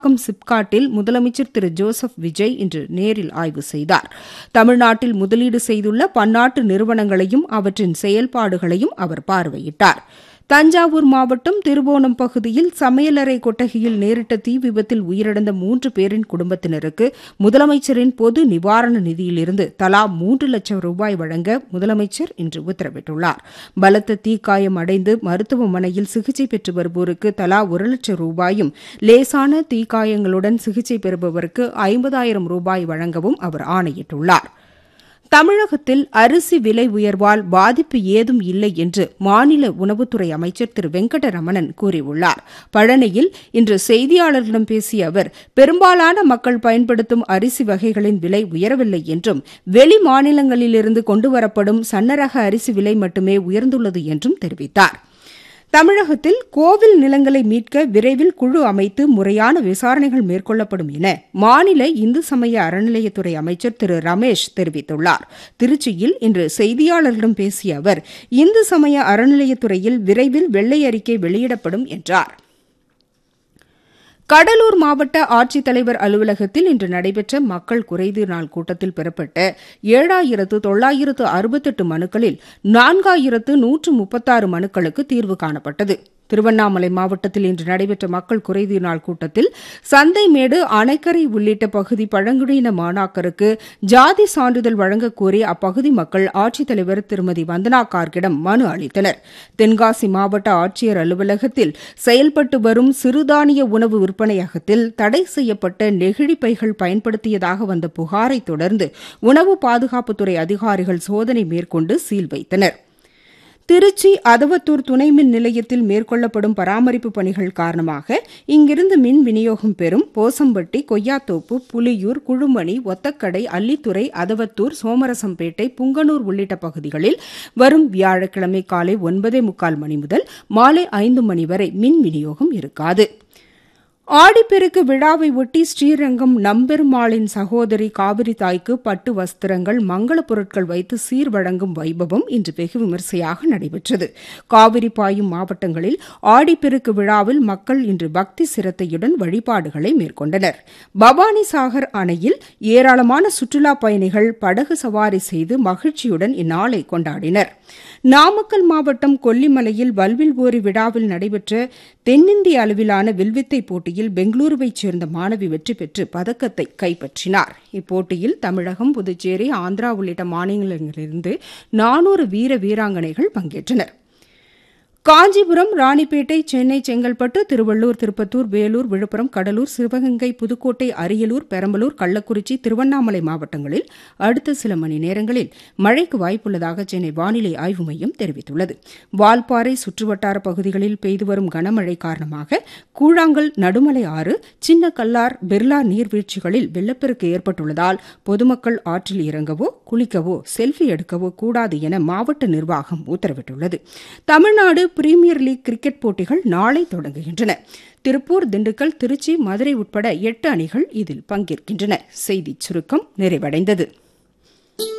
விருகம்பாக்கம் சிப்காட்டில் முதலமைச்சர் திரு ஜோசப் விஜய் இன்று நேரில் ஆய்வு செய்தார் தமிழ்நாட்டில் முதலீடு செய்துள்ள பன்னாட்டு நிறுவனங்களையும் அவற்றின் செயல்பாடுகளையும் அவர் பார்வையிட்டார் தஞ்சாவூர் மாவட்டம் திருவோணம் பகுதியில் சமையலறை கொட்டகையில் நேரிட்ட தீ விபத்தில் உயிரிழந்த மூன்று பேரின் குடும்பத்தினருக்கு முதலமைச்சரின் பொது நிவாரண நிதியிலிருந்து தலா மூன்று லட்சம் ரூபாய் வழங்க முதலமைச்சர் இன்று உத்தரவிட்டுள்ளார் பலத்த தீக்காயம் அடைந்து மருத்துவமனையில் சிகிச்சை பெற்று வருவோருக்கு தலா ஒரு லட்சம் ரூபாயும் லேசான தீக்காயங்களுடன் சிகிச்சை பெறுபவருக்கு ஐம்பதாயிரம் ரூபாய் வழங்கவும் அவர் ஆணையிட்டுள்ளார் தமிழகத்தில் அரிசி விலை உயர்வால் பாதிப்பு ஏதும் இல்லை என்று மாநில உணவுத்துறை அமைச்சர் திரு வெங்கடரமணன் கூறியுள்ளார் பழனியில் இன்று செய்தியாளர்களிடம் பேசிய அவர் பெரும்பாலான மக்கள் பயன்படுத்தும் அரிசி வகைகளின் விலை உயரவில்லை என்றும் வெளி மாநிலங்களிலிருந்து கொண்டுவரப்படும் சன்னரக அரிசி விலை மட்டுமே உயர்ந்துள்ளது என்றும் தெரிவித்தாா் தமிழகத்தில் கோவில் நிலங்களை மீட்க விரைவில் குழு அமைத்து முறையான விசாரணைகள் மேற்கொள்ளப்படும் என மாநில இந்து சமய அறநிலையத்துறை அமைச்சர் திரு ரமேஷ் தெரிவித்துள்ளார் திருச்சியில் இன்று செய்தியாளர்களிடம் பேசிய அவர் இந்து சமய அறநிலையத்துறையில் விரைவில் வெள்ளை அறிக்கை வெளியிடப்படும் என்றார் கடலூர் மாவட்ட ஆட்சித்தலைவர் அலுவலகத்தில் இன்று நடைபெற்ற மக்கள் குறைதீர் நாள் கூட்டத்தில் பெறப்பட்ட ஏழாயிரத்து தொள்ளாயிரத்து அறுபத்தெட்டு மனுக்களில் நான்காயிரத்து நூற்று முப்பத்தாறு மனுக்களுக்கு தீர்வு காணப்பட்டது திருவண்ணாமலை மாவட்டத்தில் இன்று நடைபெற்ற மக்கள் குறைதீர் நாள் கூட்டத்தில் சந்தைமேடு அணைக்கரை உள்ளிட்ட பகுதி பழங்குடியின மாணாக்கருக்கு ஜாதி சான்றிதழ் வழங்கக் கோரி அப்பகுதி மக்கள் ஆட்சித்தலைவர் திருமதி வந்தனா கார்கிடம் மனு அளித்தனர் தென்காசி மாவட்ட ஆட்சியர் அலுவலகத்தில் செயல்பட்டு வரும் சிறுதானிய உணவு விற்பனையகத்தில் தடை செய்யப்பட்ட நெகிழி பைகள் பயன்படுத்தியதாக வந்த புகாரை தொடர்ந்து உணவு பாதுகாப்புத்துறை அதிகாரிகள் சோதனை மேற்கொண்டு சீல் வைத்தனா் திருச்சி அதவத்தூர் துணை மின் நிலையத்தில் மேற்கொள்ளப்படும் பராமரிப்பு பணிகள் காரணமாக இங்கிருந்து மின் விநியோகம் பெறும் போசம்பட்டி கொய்யாத்தோப்பு புலியூர் குழுமணி ஒத்தக்கடை அல்லித்துறை அதவத்தூர் சோமரசம்பேட்டை புங்கனூர் உள்ளிட்ட பகுதிகளில் வரும் வியாழக்கிழமை காலை ஒன்பதே முக்கால் மணி முதல் மாலை ஐந்து மணி வரை மின் விநியோகம் இருக்காது ஆடிப்பெருக்கு விழாவை ஒட்டி ஸ்ரீரங்கம் நம்பெருமாளின் சகோதரி காவிரி தாய்க்கு பட்டு வஸ்திரங்கள் மங்கள பொருட்கள் வைத்து சீர் வழங்கும் வைபவம் இன்று வெகு விமரிசையாக நடைபெற்றது காவிரி பாயும் மாவட்டங்களில் ஆடிப்பெருக்கு விழாவில் மக்கள் இன்று பக்தி சிரத்தையுடன் வழிபாடுகளை மேற்கொண்டனர் பவானி சாகர் அணையில் ஏராளமான சுற்றுலா பயணிகள் படகு சவாரி செய்து மகிழ்ச்சியுடன் இந்நாளை கொண்டாடினர் நாமக்கல் மாவட்டம் கொல்லிமலையில் வல்வில் ஓரி விழாவில் நடைபெற்ற தென்னிந்திய அளவிலான வில்வித்தை போட்டியில் பெங்களூருவைச் சேர்ந்த மாணவி வெற்றி பெற்று பதக்கத்தை கைப்பற்றினார் இப்போட்டியில் தமிழகம் புதுச்சேரி ஆந்திரா உள்ளிட்ட மாநிலங்களிலிருந்து நானூறு வீர வீராங்கனைகள் பங்கேற்றனர் காஞ்சிபுரம் ராணிப்பேட்டை சென்னை செங்கல்பட்டு திருவள்ளூர் திருப்பத்தூர் வேலூர் விழுப்புரம் கடலூர் சிவகங்கை புதுக்கோட்டை அரியலூர் பெரம்பலூர் கள்ளக்குறிச்சி திருவண்ணாமலை மாவட்டங்களில் அடுத்த சில மணி நேரங்களில் மழைக்கு வாய்ப்புள்ளதாக சென்னை வானிலை ஆய்வு மையம் தெரிவித்துள்ளது வால்பாறை சுற்றுவட்டார பகுதிகளில் பெய்து வரும் கனமழை காரணமாக கூழாங்கல் நடுமலை ஆறு சின்ன கல்லார் பிர்லா நீர்வீழ்ச்சிகளில் வெள்ளப்பெருக்கு ஏற்பட்டுள்ளதால் பொதுமக்கள் ஆற்றில் இறங்கவோ குளிக்கவோ செல்ஃபி எடுக்கவோ கூடாது என மாவட்ட நிர்வாகம் உத்தரவிட்டுள்ளது தமிழ்நாடு பிரீமியர் லீக் கிரிக்கெட் போட்டிகள் நாளை தொடங்குகின்றன திருப்பூர் திண்டுக்கல் திருச்சி மதுரை உட்பட எட்டு அணிகள் இதில் பங்கேற்கின்றன செய்திச் சுருக்கம் நிறைவடைந்தது